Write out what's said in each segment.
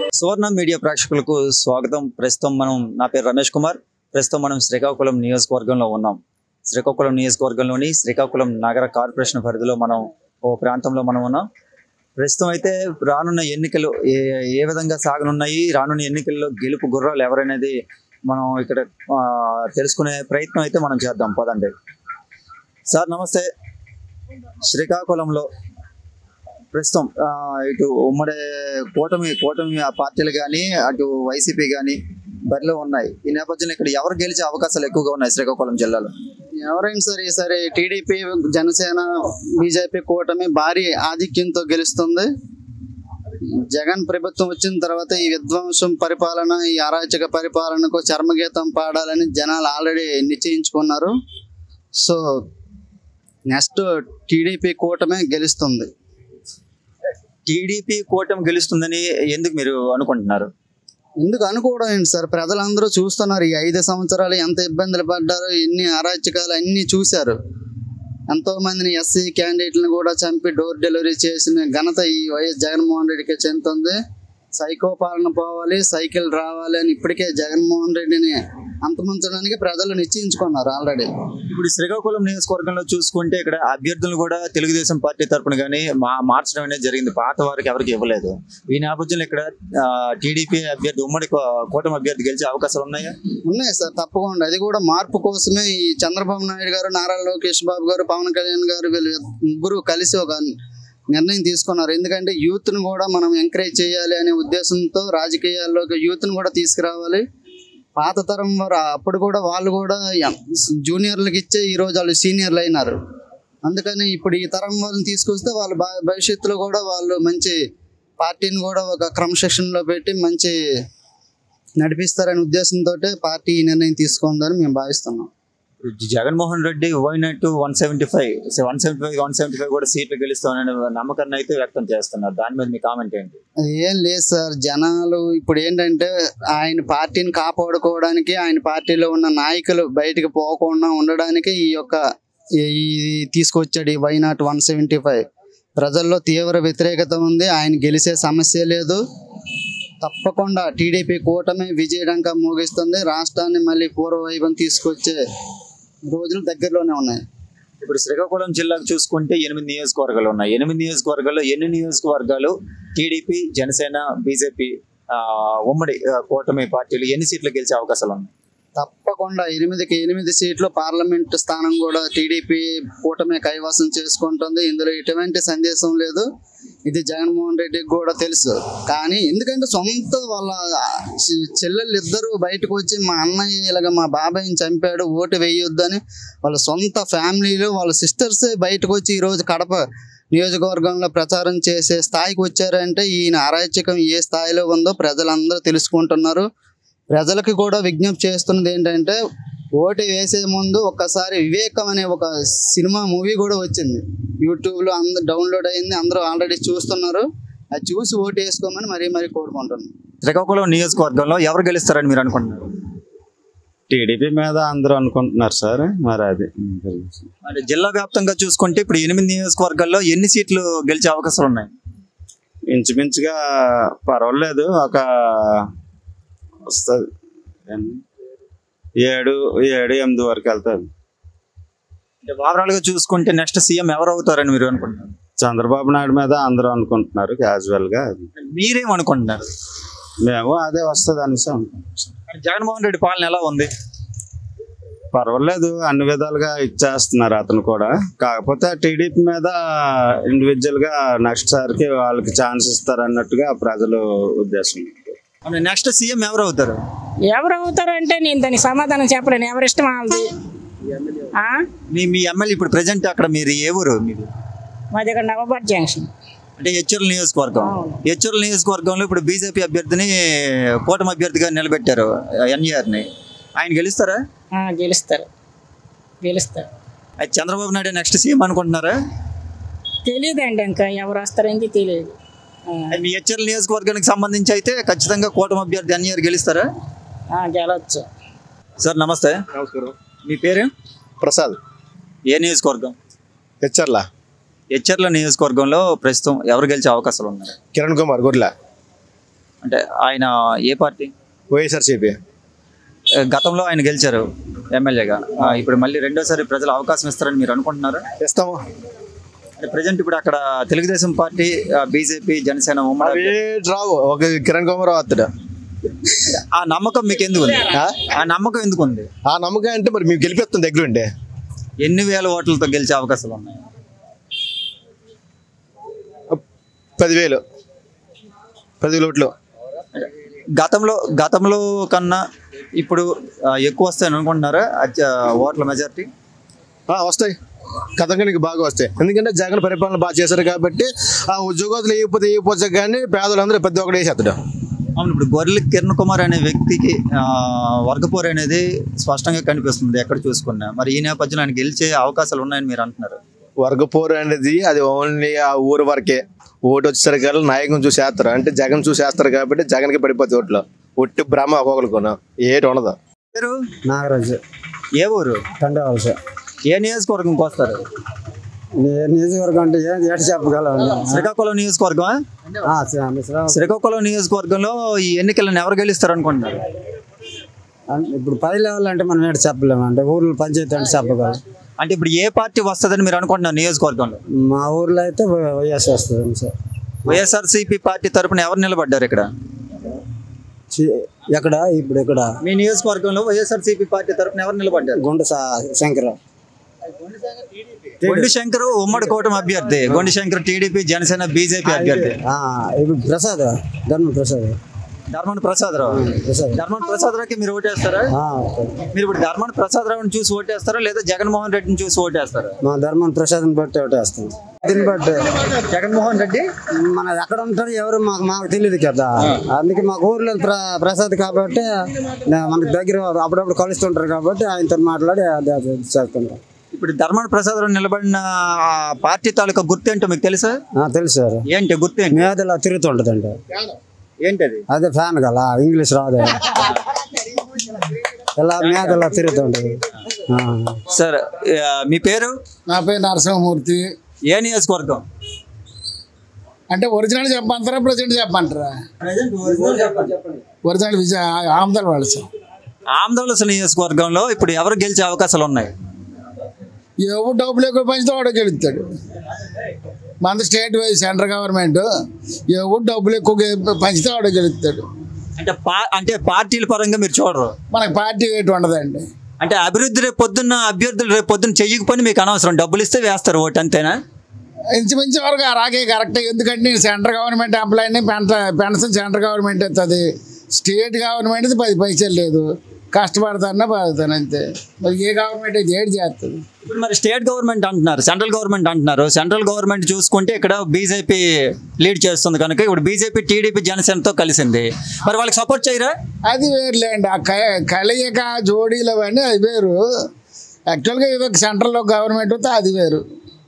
సువర్ణ media ప్రేక్షకులకు స్వాగతం ప్రస్తుతం మనం నా పేరు రమేష్ కుమార్ ప్రస్తుతం మనం శ్రీకాకుళం నియోజకవర్గంలో ఉన్నాం శ్రీకాకుళం నియోజకవర్గంలోని శ్రీకాకుళం నగర కార్పొరేషన్ పరిధిలో మనం ఓ ప్రాంతంలో మనం ఉన్నాం ప్రస్తుతం అయితే రానున్న ఎన్నికలు ఏ ఏ విధంగా సాగనున్నాయి రానున్న ఎన్నికల్లో గెలుపు గుర్రాలు ఎవరనేది మనం ఇక్కడ ఆ, తెలుసుకునే ప్రయత్నం అయితే మనం చేద్దాం పదండి సార్ నమస్తే శ్రీకాకుళంలో ప్రస్తుతం ఆ, ఇటు ఉమ్మడి కూటమి కూటమి ఆ పార్టీలు కానీ అటు వైసీపీ కానీ బరిలో ఉన్నాయి ఈ నేపథ్యంలో ఇక్కడ ఎవరు గెలిచే అవకాశాలు ఎక్కువగా ఉన్నాయి శ్రీకాకుళం జిల్లాలో ఎవరైనా సరే ఈసారి టీడీపీ జనసేన బీజేపీ కూటమి భారీ ఆధిక్యంతో గెలుస్తుంది జగన్ ప్రభుత్వం వచ్చిన తర్వాత ఈ విధ్వంసం పరిపాలన ఈ అరాచక పరిపాలనకు చర్మగీతం పాడాలని జనాలు ఆల్రెడీ నిశ్చయించుకున్నారు సో నెక్స్ట్ టీడీపీ కూటమే గెలుస్తుంది టీడీపీ కూటమి గెలుస్తుందని ఎందుకు మీరు అనుకుంటున్నారు ఎందుకు అనుకోవడం ఏంటి సార్ ప్రజలందరూ చూస్తున్నారు ఈ ఐదు సంవత్సరాలు ఎంత ఇబ్బందులు పడ్డారో ఎన్ని అరాచకాలు అన్ని చూశారు ఎంతో మందిని ఎస్సీ క్యాండిడేట్లను కూడా చంపి డోర్ డెలివరీ చేసిన ఘనత ఈ వైఎస్ జగన్మోహన్ రెడ్డికి చెందుతుంది సైకో పాలన పోవాలి సైకిల్ రావాలి అని ఇప్పటికే జగన్మోహన్ రెడ్డిని అంతమంచడానికి ప్రజలు నిశ్చయించుకున్నారు ఆల్రెడీ ఇప్పుడు శ్రీకాకుళం నియోజకవర్గంలో చూసుకుంటే ఇక్కడ అభ్యర్థులు కూడా తెలుగుదేశం పార్టీ తరపున కానీ మా మార్చడం అనేది జరిగింది పాత వారికి ఎవరికి ఇవ్వలేదు ఈ నేపథ్యంలో ఇక్కడ టీడీపీ అభ్యర్థి ఉమ్మడి కూ- కూటమి అభ్యర్థి గెలిచే అవకాశాలు ఉన్నాయా ఉన్నాయి సార్ తప్పకుండా అది కూడా మార్పు కోసమే ఈ చంద్రబాబు నాయుడు గారు నారా లోకేష్ బాబు గారు పవన్ కళ్యాణ్ గారు వీళ్ళు ముగ్గురు కలిసి ఒక నిర్ణయం తీసుకున్నారు ఎందుకంటే యూత్ను కూడా మనం ఎంకరేజ్ చేయాలి అనే ఉద్దేశంతో రాజకీయాల్లోకి యూత్ను కూడా తీసుకురావాలి పాత తరం వారు అప్పుడు కూడా వాళ్ళు కూడా ఎం- జూనియర్లకు ఇచ్చే ఈ రోజు వాళ్ళు సీనియర్లు అయినారు అందుకని ఇప్పుడు ఈ తరం వాళ్ళని తీసుకొస్తే వాళ్ళు భ- భవిష్యత్తులో కూడా వాళ్ళు మంచి పార్టీని కూడా ఒక క్రమశిక్షణలో పెట్టి మంచి నడిపిస్తారనే ఉద్దేశంతో పార్టీ ఈ నిర్ణయం తీసుకుందని మేము భావిస్తున్నాం ఇప్పుడు జగన్మోహన్ రెడ్డి పోయినట్టు one seventy five one seventy five one seventy five కూడా సీట్లు గెలుస్తామనే నమ్మకాన్ని అయితే వ్యక్తం చేస్తున్నారు దాని మీద మీ కామెంట్ ఏంటి అది ఏం లేదు సార్ జనాలు ఇప్పుడు ఏంటంటే ఆయన పార్టీని కాపాడుకోవడానికి ఆయన పార్టీలో ఉన్న నాయకులు బయటకు పోకుండా ఉండడానికి ఈ యొక్క ఈ- ఈ తీసుకొచ్చాడు ఈ why not one seventy five ప్రజల్లో తీవ్ర వ్యతిరేకత ఉంది ఆయన గెలిచే సమస్య లేదు తప్పకుండా టీడీపీ కూటమి విజయడంక మోగిస్తుంది రాష్ట్రాన్ని మళ్ళీ పూర్వవైభవం తీసుకొచ్చే రోజులు దగ్గరలోనే ఉన్నాయి ఇప్పుడు శ్రీకాకుళం జిల్లాకు చూసుకుంటే ఎనిమిది నియోజకవర్గాలు ఉన్నాయి ఎనిమిది నియోజకవర్గాల్లో ఎన్ని నియోజకవర్గాలు టీడీపీ జనసేన బీజేపీ ఉమ్మడి ఆ, కూటమి పార్టీలు ఎన్ని సీట్లు గెలిచే అవకాశాలు ఉన్నాయి తప్పకుండా ఎనిమిదికి ఎనిమిది సీట్లు పార్లమెంట్ స్థానం కూడా టీడీపీ కూటమి కైవసం చేసుకుంటుంది ఇందులో ఎటువంటి సందేశం లేదు ఇది జగన్మోహన్ రెడ్డికి కూడా తెలుసు కానీ ఎందుకంటే సొంత వాళ్ళ చె- చెల్లెళ్ళు ఇద్దరు బయటకు వచ్చి మా అన్నయ్య ఇలాగ మా బాబాయ్ని చంపాడు ఓటు వేయొద్దని వాళ్ళ సొంత ఫ్యామిలీలు వాళ్ళ సిస్టర్స్ బయటకు వచ్చి ఈరోజు కడప నియోజకవర్గంలో ప్రచారం చేసే స్థాయికి వచ్చారంటే ఈయన అరాచకం ఏ స్థాయిలో ఉందో ప్రజలందరూ తెలుసుకుంటున్నారు ప్రజలకు కూడా విజ్ఞప్తి చేస్తున్నది ఏంటంటే ఓటు వేసే ముందు ఒక్కసారి వివేకం అనే ఒక సినిమా మూవీ కూడా వచ్చింది యూట్యూబ్లో అందరు డౌన్లోడ్ అయింది అందరూ ఆల్రెడీ చూస్తున్నారు అది చూసి ఓటు వేసుకోమని మరీ మరీ కోరుకుంటున్నాను శ్రీకాకుళం నియోజకవర్గంలో ఎవరు గెలుస్తారని మీరు అనుకుంటున్నారు టీడీపీ మీద అందరూ అనుకుంటున్నారు సార్ మరి అది అంటే జిల్లా వ్యాప్తంగా చూసుకుంటే ఇప్పుడు ఎనిమిది నియోజకవర్గాల్లో ఎన్ని సీట్లు గెలిచే అవకాశాలు ఉన్నాయి ఇంచుమించుగా పర్వాలేదు ఒక వస్తుంది ఏడు ఏడు ఎనిమిది వరకు వెళ్తుంది అంటే ఓవరాల్ గా చూసుకుంటే నెక్స్ట్ సీఎం ఎవరు అవుతారని మీరు అనుకుంటున్నారు చంద్రబాబు నాయుడు మీద అందరూ అనుకుంటున్నారు క్యాజువల్ గా మీరేం అనుకుంటున్నారు మేము అదే వస్తుంది అనేసి అనుకుంటున్నాం సార్. అంటే జగన్మోహన్ రెడ్డి పాలన ఎలా ఉంది పర్వాలేదు అన్ని విధాలుగా ఇచ్చేస్తున్నారు అతను కూడా కాకపోతే టీడీపీ మీద ఇండివిజువల్ గా నెక్స్ట్ సారికి వాళ్ళకి ఛాన్స్ ఇస్తారు అన్నట్టుగా ప్రజలు ఉద్దేశం అంటే నెక్స్ట్ సీఎం ఎవరు అవుతారు ఎవరు అవుతారంటే నేను దానికి సమాధానం చెప్పలేను ఎవరి ఇష్టం వాళ్ళది ఆ? మీ మీ ఎమ్మెల్యే ఇప్పుడు ప్రెసెంట్ అక్కడ మీరు ఏ ఊరు మీరు మాది ఇక్కడ నవబాద్ జంక్షన్ అంటే హెచ్చర్ల నియోజకవర్గం హెచ్చర్ల నియోజకవర్గంలో ఇప్పుడు బీజేపీ అభ్యర్థిని కూటమి అభ్యర్థిగా నిలబెట్టారు ఎన్ఈఆర్ని ఆయన గెలుస్తారా ఆ, గెలుస్తారు గెలుస్తారు అది చంద్రబాబు నాయుడు నెక్స్ట్ సీఎం అనుకుంటున్నారా తెలియదండి ఇంకా ఎవరు వస్తారని తెలియదు ఆ, అది మీ హెచ్చర్ల నియోజకవర్గానికి సంబంధించి అయితే ఖచ్చితంగా కూటమి అభ్యర్థి ఎన్ఈఆర్ గెలుస్తారా ఆ, గెలవచ్చు సార్ నమస్తే నమస్కారం మీ పేరు ప్రసాద్ ఏ నియోజకవర్గం హెచ్చర్ల హెచ్చర్ల నియోజకవర్గంలో ప్రస్తుతం ఎవరు గెలిచే అవకాశాలు ఉన్నాయి కిరణ్ కుమార్ గొర్రెల అంటే ఆయన ఏ పార్టీ వైఎస్ఆర్సీపీ ఆ, గతంలో ఆయన గెలిచారు ఎమ్మెల్యేగా ఆ, ఇప్పుడు మళ్ళీ రెండోసారి ప్రజలు అవకాశం ఇస్తారని మీరు అనుకుంటున్నారా ఇస్తాము అంటే ప్రజెంట్ ఇప్పుడు అక్కడ తెలుగుదేశం పార్టీ బీజేపీ జనసేన ఉమ్మడి అవి రావు ఒక కిరణ్ కుమార్ వస్తాడు ఆ నమ్మకం మీకు ఎందుకు ఉంది ఆ? ఆ నమ్మకం ఎందుకు ఉంది ఆ నమ్మకం అంటే మరి మేము గెలిపిస్తాం దగ్గర ఉండే ఎన్ని వేల ఓట్లతో గెలిచే అవకాశాలు ఉన్నాయి పదివేలు పదివేలు ఓట్లు గతంలో గతంలో కన్నా ఇప్పుడు ఆ, ఎక్కువ వస్తాయని అనుకుంటున్నారా అత్య- ఓట్ల మెజారిటీ ఆ, వస్తాయి కథంగా నీకు బాగా వస్తాయి ఎందుకంటే జగన్ పరిపాలన బాగా చేశారు కాబట్టి ఆ ఉద్యోగస్తులు వేయకపోతే వేయకపోతే కానీ పేదలందరూ ప్రతి ఒక్కటి వేసేస్తాడు అవును ఇప్పుడు గొర్రెల కిరణ్ కుమార్ అనే వ్యక్తికి ఆ, వర్గపోరు అనేది స్పష్టంగా కనిపిస్తుంది ఎక్కడ చూసుకున్నా మరి ఈ నేపథ్యంలో ఆయన గెలిచే అవకాశాలు ఉన్నాయని మీరు అంటున్నారు వర్గపోరు అనేది అది ఓన్లీ ఆ ఊరు వరకే ఓటు వచ్చేసరికి నాయకుని చూసి వేస్తారు అంటే జగన్ చూసి వేస్తారు కాబట్టి జగన్కి పడిపోతుంది ఓట్లు ఒట్టి భ్రమ ఒక్కొక్కరికి ఏటి ఉండదు పేరు నాగరాజు ఏ ఊరు తండవలస ఏ నియోజకవర్గంకి వస్తారు నియోజకవర్గం అంటే ఏం ఏడు చెప్పగలం శ్రీకాకుళం నియోజకవర్గం శ్రీకాకుళం నియోజకవర్గంలో ఈ ఎన్నికలను ఎవరు గెలుస్తారు అనుకుంటున్నారు ఇప్పుడు పై లెవెల్ అంటే మనం ఏడు చెప్పలేము అంటే ఊర్లో పంచాయతీ అంటే చెప్పగలం అంటే ఇప్పుడు ఏ పార్టీ వస్తుందని మీరు అనుకుంటున్నారు నియోజకవర్గంలో మా ఊర్లో అయితే వైఎస్ వస్తుంది సార్ వైఎస్ఆర్సీపీ పార్టీ తరపున ఎవరు నిలబడ్డారు ఇక్కడ చి- ఎక్కడ ఇప్పుడు ఇక్కడ మీ నియోజకవర్గంలో వైఎస్ఆర్సీపీ పార్టీ తరపున ఎవరు నిలబడ్డారు గుండ సా- శంకర గొండి శంకర్ ఉమ్మడి కూటమి అభ్యర్థి గొండి శంకర్ టీడీపీ జనసేన బీజేపీ అభ్యర్థి ఆ, ఇప్పుడు ప్రసాద్ ధర్మ ప్రసాద్ ధర్మాన ప్రసాదరావు ప్రసాద్ ధర్మాన ప్రసాదరావుకి మీరు ఓటేస్తారా ఆ, మీరు ఇప్పుడు ధర్మాన ప్రసాదరావుని చూసి ఓటేస్తారా లేదా జగన్మోహన్ రెడ్డిని చూసి ఓటేస్తారా మా ధర్మం ప్రసాద్ని బట్టి ఒకటి వేస్తాం దీన్ని బట్టి జగన్మోహన్ రెడ్డి మన ఎక్కడ ఉంటారు ఎవరు మాకు మాకు తెలియదు కదా అందుకే మాకు ఊర్లో ప్ర ప్రసాద్ కాబట్టి నా- మనకి దగ్గర అప్పుడప్పుడు కలుస్తుంటారు కాబట్టి ఆయనతో మాట్లాడి అది అది చేస్తుంటాం ఇప్పుడు ధర్మాన ప్రసాదరావు నిలబడిన ఆ పార్టీ తాలూకా గుర్తు ఏంటో మీకు తెలుసా ఆ, తెలుసు సార్ ఏంటి గుర్తు ఏంటి మీద ఇలా తిరుగుతుంటదండి ఏంటి అది అదే ఫ్యాన్ కదా ఇంగ్లీష్ రాదు ఇలా మీద ఇలా తిరుగుతుంటది ఆ. సార్ ఆ, మీ పేరు నా పేరు నరసింహమూర్తి ఏ నియోజకవర్గం అంటే ఒరిజినల్ చెప్పమంటారా ప్రజెంట్ చెప్పమంటారా ఒరిజినల్ విజయ ఆమదల వలస ఆంధ్రప్రదేశ్ నియోజకవర్గంలో ఇప్పుడు ఎవరు గెలిచే అవకాశాలు ఉన్నాయి ఎవరు డబ్బులు ఎక్కువ పంచితే వాడు గెలుస్తాడు మన స్టేట్ వైజ్ సెంట్రల్ గవర్నమెంట్ ఎవరు డబ్బులు ఎక్కువ గె- పంచితే వాడు గెలుస్తాడు అంటే పా అంటే పార్టీల పరంగా మీరు చూడరు మనకి పార్టీ ఏటి ఉండదండి అంటే అభివృద్ధి రేపు పొద్దున్న అభ్యర్థులు రేపు పొద్దున్న చెయ్యకపోయినా మీకు అనవసరం డబ్బులు ఇస్తే వేస్తారు ఓటు అంతేనా ఇంచుమించు వరకు అలాగే కరెక్ట్ ఎందుకంటే నేను సెంట్రల్ గవర్నమెంట్ ఎంప్లాయీని పెన్ష పెన్షన్ సెంట్రల్ గవర్నమెంట్ ఇస్తుంది స్టేట్ గవర్నమెంట్ పది పైసలు లేదు కష్టపడతానా బాగుతాను అంతే మరి ఏ గవర్నమెంట్ అయితే ఏడు చేస్తుంది ఇప్పుడు మరి స్టేట్ గవర్నమెంట్ అంటున్నారు సెంట్రల్ గవర్నమెంట్ అంటున్నారు సెంట్రల్ గవర్నమెంట్ చూసుకుంటే ఇక్కడ బీజేపీ లీడ్ చేస్తుంది కనుక ఇప్పుడు బీజేపీ టీడీపీ జనసేనతో కలిసింది మరి వాళ్ళకి సపోర్ట్ చేయరా అది వేరులేండి ఆ క- కలయిక జోడీలు అవన్నీ అది వేరు యాక్చువల్గా ఏదో సెంట్రల్లో గవర్నమెంట్ వస్తే అది వేరు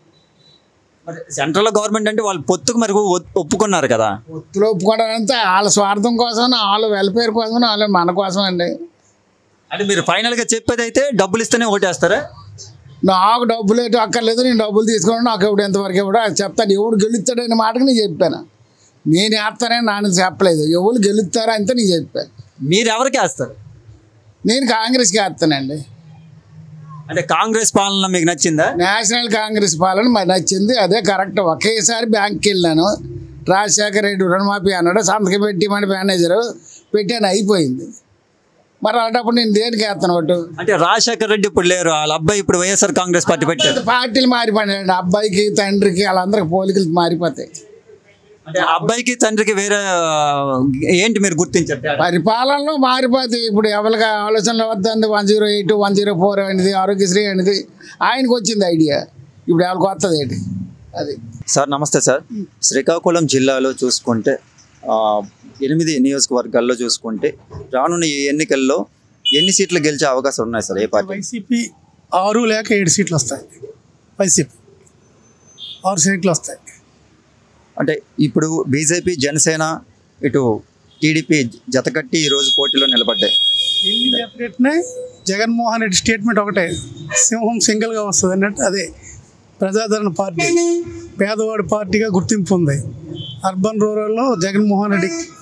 మరి సెంట్రల్ గవర్నమెంట్ అంటే వాళ్ళు పొత్తుకు మరి ఒ- ఒప్పుకున్నారు కదా ఒత్తులు ఒప్పుకోవడం వాళ్ళ స్వార్థం కోసం వాళ్ళ వెల్ఫేర్ కోసం వాళ్ళ మన కోసం అండి అంటే మీరు ఫైనల్ గా చెప్పేది అయితే డబ్బులు ఇస్తేనే ఓటేస్తారా నాకు డబ్బులు ఏంటో అక్కర్లేదు నేను డబ్బులు తీసుకున్నాను నాకు ఇప్పుడు ఎంతవరకు ఇవ్వడు అది చెప్తాను ఎవడు గెలుస్తాడనే మాటకి నేను చెప్పాను నేను వేస్తానని నాన్న చెప్పలేదు ఎవరు గెలుస్తారా అంతే నేను చెప్పాను మీరు ఎవరికి వేస్తారు నేను కాంగ్రెస్కి వేస్తానండి అంటే కాంగ్రెస్ పాలన మీకు నచ్చిందా నేషనల్ కాంగ్రెస్ పాలన మరి నచ్చింది అదే కరెక్ట్ ఒకేసారి బ్యాంక్కి వెళ్ళాను రాజశేఖర రెడ్డి రుణమాఫీ అన్నాడు సంతకం పెట్టి మన మేనేజరు పెట్టాను అయిపోయింది మరి అలాంటప్పుడు నేను దేనికి వేస్తాను ఒకటి అంటే రాజశేఖర్ రెడ్డి ఇప్పుడు లేరు వాళ్ళ అబ్బాయి ఇప్పుడు వైఎస్ఆర్ కాంగ్రెస్ పార్టీ పెట్టారు పార్టీలు మారిపోయాయండి అబ్బాయికి తండ్రికి వాళ్ళందరికి పోలికలు మారిపోతాయి అంటే అబ్బాయికి తండ్రికి వేరే ఏంటి మీరు గుర్తించారు తేడా? పరిపాలనలో మారిపోతాయి ఇప్పుడు ఎవరికి ఆలోచనలు వద్దంది one zero eight one zero four అనేది ఆరోగ్యశ్రీ అనేది ఆయనకు వచ్చింది ఐడియా ఇప్పుడు ఎవరికి వస్తుంది ఏంటి అది సార్ నమస్తే సార్ శ్రీకాకుళం జిల్లాలో చూసుకుంటే ఆ, ఎనిమిది నియోజకవర్గాల్లో చూసుకుంటే రానున్న ఈ ఎన్నికల్లో ఎన్ని సీట్లు గెలిచే అవకాశం ఉన్నాయి సార్ ఏ పార్టీ వైసీపీ ఆరు లేక ఏడు సీట్లు వస్తాయి వైసీపీ ఆరు సీట్లు వస్తాయి అంటే ఇప్పుడు బీజేపీ జనసేన ఇటు టీడీపీ జతకట్టి ఈరోజు పోటీలో నిలబడ్డాయి ఎన్ని చెప్పినట్టునే జగన్మోహన్ రెడ్డి స్టేట్మెంట్ ఒకటే సింహం సింగిల్గా వస్తుంది అన్నట్టు అదే ప్రజాదరణ పార్టీ పేదవాడి పార్టీగా గుర్తింపు ఉంది అర్బన్ రూరల్లో జగన్మోహన్ రెడ్డి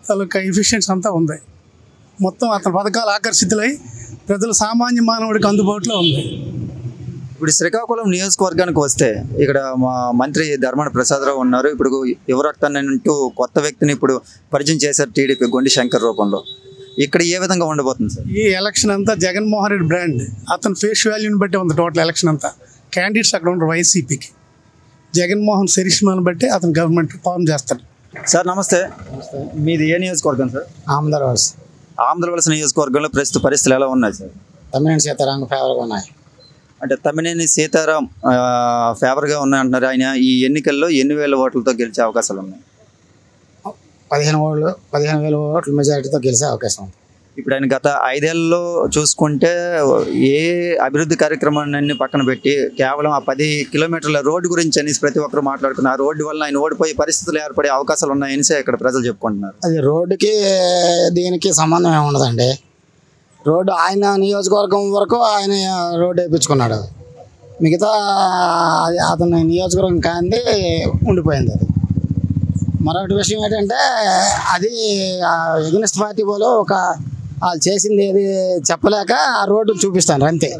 తాలూకా ఎఫిషియన్స్ అంతా ఉంది మొత్తం అతని పథకాలు ఆకర్షితులై ప్రజలు సామాన్య మానవుడికి అందుబాటులో ఉంది ఇప్పుడు శ్రీకాకుళం నియోజకవర్గానికి వస్తే ఇక్కడ మా మంత్రి ధర్మాన ప్రసాదరావు ఉన్నారు ఇప్పుడు యువరక్తాన్ని అంటూ కొత్త వ్యక్తిని ఇప్పుడు పరిచయం చేశారు టీడీపీ గొండి శంకర్ రూపంలో ఇక్కడ ఏ విధంగా ఉండబోతుంది సార్ ఈ ఎలక్షన్ అంతా జగన్మోహన్ రెడ్డి బ్రాండ్ అతని ఫేస్ వాల్యూని బట్టి ఉంది టోటల్ ఎలక్షన్ అంతా క్యాండిడేట్స్ అక్కడ ఉండరు వైసీపీకి జగన్మోహన్ శరిష్మాను బట్టి అతను గవర్నమెంట్ ఫామ్ చేస్తాడు సార్ నమస్తే మీది ఏ నియోజకవర్గం సార్ ఆంధ్రవాస్ ఆంధ్రవలస నియోజకవర్గంలో ప్రస్తుత పరిస్థితులు ఎలా ఉన్నాయి సార్ తమిళనాడు సీతారాంగ ఫేవర్గా ఉన్నాయి అంటే తమ్మినేని సీతారాం ఆ, ఫేవర్గా ఉన్నాయంటున్నారు ఆయన ఈ ఎన్నికల్లో ఎన్ని వేల ఓట్లతో గెలిచే అవకాశాలు ఉన్నాయి పదిహేను ఓట్లు పదిహేను వేల ఓట్ల మెజారిటీతో గెలిచే అవకాశం ఉంది ఇప్పుడు ఆయన గత ఐదేళ్లలో చూసుకుంటే ఏ అభివృద్ధి కార్యక్రమాన్ని పక్కన పెట్టి కేవలం ఆ పది కిలోమీటర్ల రోడ్డు గురించి అనేసి ప్రతి ఒక్కరు మాట్లాడుకున్నారు ఆ రోడ్డు వల్ల ఆయన ఓడిపోయే పరిస్థితులు ఏర్పడే అవకాశాలు ఉన్నాయని ఇక్కడ ప్రజలు చెప్పుకుంటున్నారు అది రోడ్డుకి దీనికి సంబంధం ఏమి ఉండదండి రోడ్డు ఆయన నియోజకవర్గం వరకు ఆయన రోడ్డు వేయించుకున్నాడు మిగతా అది అతని నియోజకవర్గం కాంది ఉండిపోయింది అది మరొకటి విషయం ఏంటంటే అది ఎగ్నెస్ట్ పార్టీ వాళ్ళు ఒక వాళ్ళు చేసింది ఏది చెప్పలేక ఆ రోడ్డు చూపిస్తాను అంతే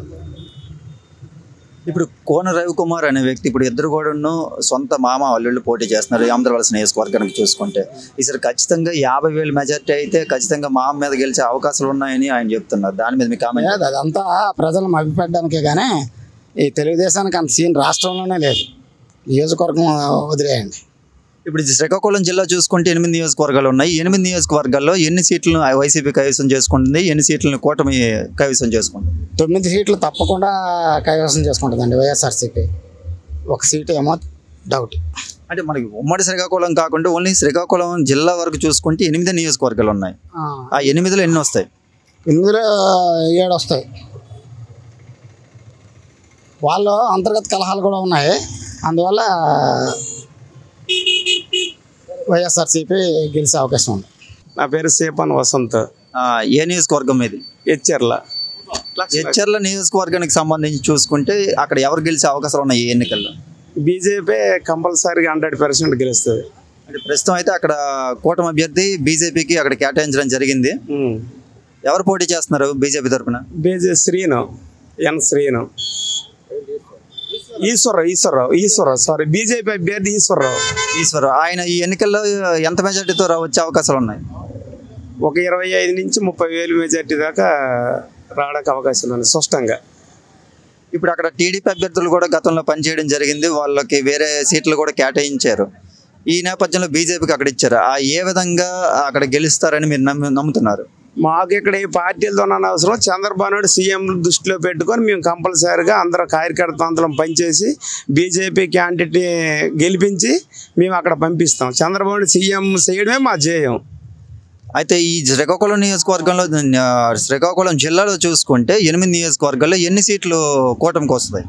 ఇప్పుడు కోన రవికుమార్ అనే వ్యక్తి ఇప్పుడు ఇద్దరు కూడాను సొంత మామ అల్లుళ్ళు పోటీ చేస్తున్నారు ఆంధ్రవలస నియోజకవర్గానికి చూసుకుంటే ఈసారి ఖచ్చితంగా యాభై వేలు మెజార్టీ అయితే ఖచ్చితంగా మామ మీద గెలిచే అవకాశాలు ఉన్నాయని ఆయన చెప్తున్నారు దాని మీద మీ కామెంట్ లేదు అదంతా ప్రజలను మభ్యపెట్టడానికే కానీ ఈ తెలుగుదేశానికి అంత సీన్ రాష్ట్రంలోనే లేదు నియోజకవర్గం వదిలేయండి ఇప్పుడు ఇది శ్రీకాకుళం జిల్లా చూసుకుంటే ఎనిమిది నియోజకవర్గాలు ఉన్నాయి ఎనిమిది నియోజకవర్గాల్లో ఎన్ని సీట్లను వైసీపీ కైవసం చేసుకుంటుంది ఎన్ని సీట్లను కూటమి కైవసం చేసుకుంటుంది తొమ్మిది సీట్లు తప్పకుండా కైవసం చేసుకుంటుందండి వైఎస్ఆర్సీపీ ఒక సీటు ఏమో డౌట్ అంటే మనకి ఉమ్మడి శ్రీకాకుళం కాకుండా ఓన్లీ శ్రీకాకుళం జిల్లా వరకు చూసుకుంటే ఎనిమిది నియోజకవర్గాలు ఉన్నాయి ఆ ఎనిమిదిలో ఎన్ని వస్తాయి ఎనిమిదిలో ఏడు వస్తాయి వాళ్ళు అంతర్గత కలహాలు కూడా ఉన్నాయి అందువల్ల వైఎస్ఆర్సీపీ గెలిచే అవకాశం ఉంది నా పేరు సేపన్ వసంత్ ఆ, ఏ నియోజకవర్గం ఇది హెచ్ఆర్ల హెచ్చర్ల నియోజకవర్గానికి సంబంధించి చూసుకుంటే అక్కడ ఎవరు గెలిచే అవకాశాలు ఉన్నాయి ఈ ఎన్నికల్లో బీజేపీ కంపల్సరీగా హండ్రెడ్ పర్సెంట్ గెలుస్తుంది అంటే ప్రస్తుతం అయితే అక్కడ కూటమి అభ్యర్థి బీజేపీకి అక్కడ కేటాయించడం జరిగింది ఎవరు పోటీ చేస్తున్నారు బీజేపీ తరఫున బీజే Srinu N Srinu Eswararao Eswararao Eswararao sorry BJP అభ్యర్థి ఈశ్వరరావు ఈశ్వర్ ఆయన ఈ ఎన్నికల్లో ఎంత మెజార్టీతో రా- వచ్చే అవకాశాలు ఉన్నాయి ఒక ఇరవై ఐదు నుంచి ముప్పై వేలు మెజార్టీ దాకా రావడానికి అవకాశాలు ఉన్నాయి స్పష్టంగా ఇప్పుడు అక్కడ టీడీపీ అభ్యర్థులు కూడా గతంలో పనిచేయడం జరిగింది వాళ్ళకి వేరే సీట్లు కూడా కేటాయించారు ఈ నేపథ్యంలో బీజేపీకి అక్కడ ఇచ్చారు ఆ ఏ విధంగా అక్కడ గెలుస్తారని మీరు నమ్ము నమ్ముతున్నారు మాకు ఇక్కడ ఈ పార్టీలతో అవసరం చంద్రబాబు నాయుడు సీఎం దృష్టిలో పెట్టుకొని మేము కంపల్సరీగా అందరూ కార్యకర్తలందరం పనిచేసి బీజేపీ క్యాండిడేట్ని గెలిపించి మేము అక్కడ పంపిస్తాం చంద్రబాబు నాయుడు సీఎం చేయడమే మా ధ్యేయం అయితే ఈ శ్రీకాకుళం నియోజకవర్గంలో ఆ, శ్రీకాకుళం జిల్లాలో చూసుకుంటే ఎనిమిది నియోజకవర్గాల్లో ఎన్ని సీట్లు కూటమికి వస్తాయి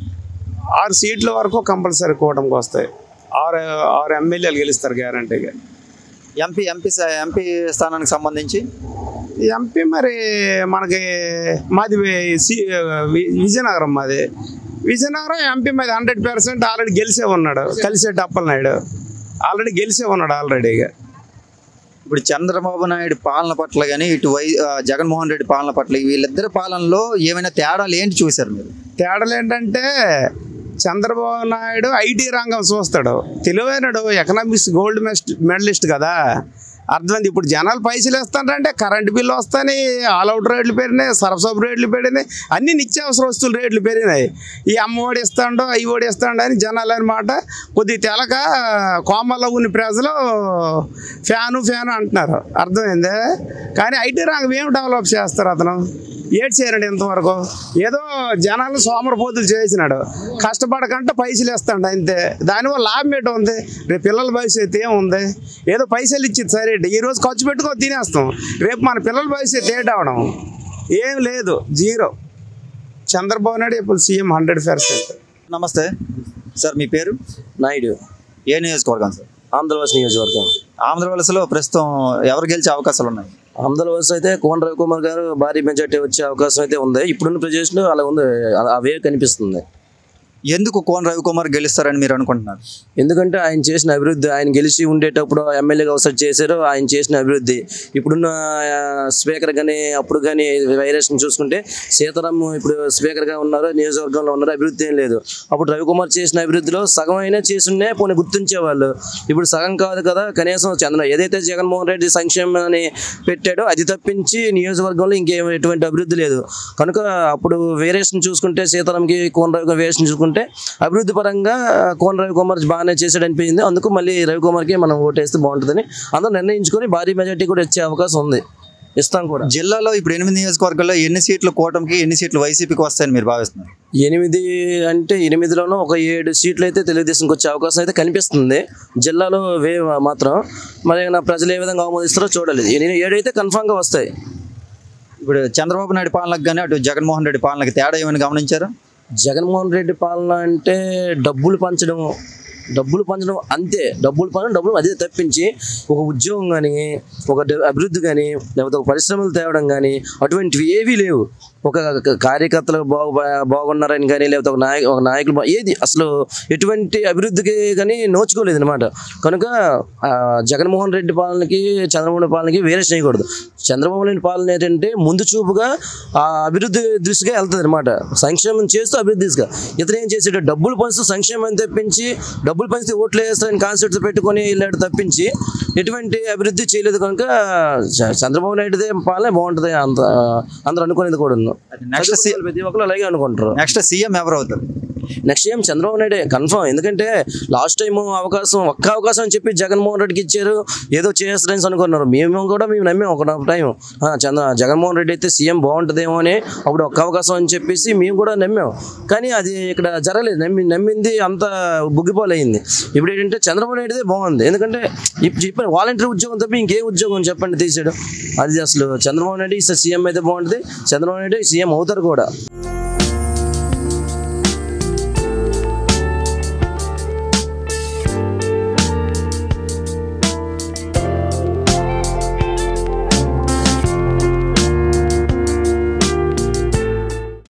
ఆరు సీట్ల వరకు కంపల్సరీ కూటమికి వస్తాయి ఆరు ఆరు ఎమ్మెల్యేలు గెలుస్తారు గ్యారంటీగా ఎంపీ ఎంపీ స- ఎంపీ స్థానానికి సంబంధించి ఎంపీ మరి మనకి మాది వి- సి- వి- విజయనగరం మాది విజయనగరం ఎంపీ మాది హండ్రెడ్ పర్సెంట్ ఆల్రెడీ గెలిచే ఉన్నాడు కలిసేటి అప్పలనాయుడు ఆల్రెడీ గెలిచే ఉన్నాడు ఆల్రెడీగా ఇప్పుడు చంద్రబాబు నాయుడు పాలన పట్ల కానీ ఇటు వై ఆ, జగన్మోహన్ రెడ్డి పాలన పట్ల వీళ్ళిద్దరి పాలనలో ఏమైనా తేడాలు ఏంటి చూశారు మీరు తేడాలు ఏంటంటే చంద్రబాబు నాయుడు ఐటీ రంగం చూస్తాడు తెలివైనడు ఎకనామిక్స్ గోల్డ్ మెడలిస్ట్ కదా అర్థమైంది ఇప్పుడు జనాలు పైసలు వేస్తారంటే కరెంట్ బిల్లు వస్తాయి ఆల్ అవుట్ రేట్లు పెరిగినాయి సరసపు రేట్లు పెరిగినాయి అన్ని నిత్యావసర వస్తువుల రేట్లు పెరిగినాయి ఈ అమ్మఒడి ఇస్తాడో అవి ఓడి ఇస్తాడో అని జనాలు అనమాట కొద్ది తెలక కోమల్లో ఉన్న ప్రజలు ఫ్యాను ఫ్యాను అంటున్నారు అర్థమైందే కానీ ఐటీ రంగం ఏం డెవలప్ చేస్తారు అతను ఏడ్ చేయరండి ఇంతవరకు ఏదో జనాలను సోమరపోతులు చేసినాడు కష్టపడకంటే పైసలు ఇస్తాడు అంతే దానివల్ల లాభం ఏంటో ఉంది రేపు పిల్లల భవిష్యత్తు ఏముంది ఏదో పైసలు ఇచ్చింది సరే ఈ రోజు ఖర్చు పెట్టుకో తినేస్తాం రేపు మన పిల్లల భవిష్యత్తు ఏంటవడం ఏం లేదు జీరో చంద్రబాబు నాయుడు ఇప్పుడు సీఎం హండ్రెడ్ పర్సెంట్ నమస్తే సార్ మీ పేరు నాయుడు ఏ నియోజకవర్గం సార్ ఆంధ్రవలస నియోజకవర్గం ఆంధ్రవలసలో ప్రస్తుతం ఎవరు గెలిచే అవకాశాలు ఉన్నాయి ఆంధ్రవలస అయితే కోన రవికుమార్ గారు భారీ మెజార్టీ వచ్చే అవకాశం అయితే ఉంది ఇప్పుడున్న ప్రజెషన్ అలా ఉంది ఆ- అవే కనిపిస్తుంది ఎందుకు కోన రవికుమార్ గెలుస్తారని మీరు అనుకుంటున్నారు ఎందుకంటే ఆయన చేసిన అభివృద్ధి ఆయన గెలిచి ఉండేటప్పుడు ఎమ్మెల్యేగా ఒకసారి చేశారు ఆయన చేసిన అభివృద్ధి ఇప్పుడున్న ఆ, స్పీకర్ కానీ అప్పుడు కానీ వైరస్ని చూసుకుంటే సీతారాం ఇప్పుడు స్పీకర్గా ఉన్నారు నియోజకవర్గంలో ఉన్నారు అభివృద్ధి ఏం లేదు అప్పుడు రవికుమార్ చేసిన అభివృద్ధిలో సగం అయినా చేసుండే పోనీ గుర్తించేవాళ్ళు ఇప్పుడు సగం కాదు కదా కనీసం చంద్ర ఏదైతే జగన్మోహన్ రెడ్డి సంక్షేమం అని పెట్టాడో అది తప్పించి నియోజకవర్గంలో ఇంకేం ఎటువంటి అభివృద్ధి లేదు కనుక అప్పుడు వేరియేషన్ చూసుకుంటే సీతారాంకి కోన రవి వేరియేషన్ చూసుకుంటే అభివృద్ధి పరంగా కోన రవికుమార్ బాగానే చేశాడు అనిపించింది అందుకు మళ్ళీ రవికుమార్కి మనం ఓటేస్తే బాగుంటుందని అందరూ నిర్ణయించుకొని భారీ మెజార్టీ కూడా వచ్చే అవకాశం ఉంది ఇస్తాం కూడా జిల్లాలో ఇప్పుడు ఎనిమిది నియోజకవర్గాల్లో ఎన్ని సీట్లు కూటమికి ఎన్ని సీట్లు వైసీపీకి వస్తాయని మీరు భావిస్తున్నారు ఎనిమిది అంటే ఎనిమిదిలోనూ ఒక ఏడు సీట్లు అయితే తెలుగుదేశంకి వచ్చే అవకాశం అయితే కనిపిస్తుంది జిల్లాలో వే మాత్రం మరి నా ప్రజలు ఏ విధంగా ఆమోదిస్తారో చూడాలి ఎన్ని- ఏడు అయితే కన్ఫామ్గా వస్తాయి ఇప్పుడు చంద్రబాబు నాయుడు పాలనకు కానీ అటు జగన్మోహన్ రెడ్డి పాలనకి తేడా ఏమైనా గమనించారా జగన్మోహన్ రెడ్డి పాలన అంటే డబ్బులు పంచడం డబ్బులు పంచడం అంతే డబ్బులు పంచడం డబ్బులు అదే తప్పించి ఒక ఉద్యోగం కానీ ఒక డ- అభివృద్ధి కానీ లేకపోతే ఒక పరిశ్రమలు తేవడం కానీ అటువంటివి ఏవీ లేవు ఒక క- కార్యకర్తలు బాగు బాగున్నారని కానీ లేకపోతే ఒక నాయకు ఒక నాయకులు బా- ఏది అసలు ఎటువంటి అభివృద్ధికి కానీ నోచుకోలేదు అనమాట కనుక ఆ, జగన్మోహన్ రెడ్డి పాలనకి చంద్రబాబు నాయుడు పాలనకి వేరే చేయకూడదు చంద్రబాబు నాయుడు పాలన ఏంటంటే ముందు చూపుగా ఆ అభివృద్ధి దృష్టిగా వెళ్తుంది అనమాట సంక్షేమం చేస్తూ అభివృద్ధి దిశగా ఇతను ఏం చేసాడు డబ్బులు పంచుతూ సంక్షేమం తెప్పించి డబ్బులు పంచితే ఓట్లు వేస్తారని కాన్సెప్ట్ పెట్టుకొని వెళ్ళాడు తప్పించి ఎటువంటి అభివృద్ధి చేయలేదు కనుక చ- చంద్రబాబు నాయుడుదే పాలనే బాగుంటుంది అంత అందరూ అనుకునేది కూడా నెక్స్ట్ సి- ప్రతి ఒక్కరు అలాగే అనుకుంటారు నెక్స్ట్ సీఎం ఎవరు అవుతారు నెక్స్ట్ ఏం చంద్రబాబు నాయుడే కన్ఫర్మ్ ఎందుకంటే లాస్ట్ టైం అవకాశం ఒక్క అవకాశం అని చెప్పి జగన్మోహన్ రెడ్డికి ఇచ్చారు ఏదో చేస్తారని అనుకున్నారు మేము కూడా మేము నమ్మాం ఒక టైం ఆ, చంద్ర జగన్మోహన్ రెడ్డి అయితే సీఎం బాగుంటుందేమో అని అప్పుడు ఒక్క అవకాశం అని చెప్పేసి మేము కూడా నమ్మాం కానీ అది ఇక్కడ జరగలేదు నమ్మి నమ్మింది అంత బుగ్గిపోలయ్యింది ఇప్పుడు ఏంటంటే చంద్రబాబు నాయుడుదే బాగుంది ఎందుకంటే ఇప్పుడు చెప్పాను వాలంటీర్ ఉద్యోగం తప్ప ఇంకేం ఉద్యోగం చెప్పండి తీసాడు అది అసలు చంద్రబాబు నాయుడు సీఎం అయితే బాగుంటుంది చంద్రబాబు నాయుడు సీఎం అవుతారు కూడా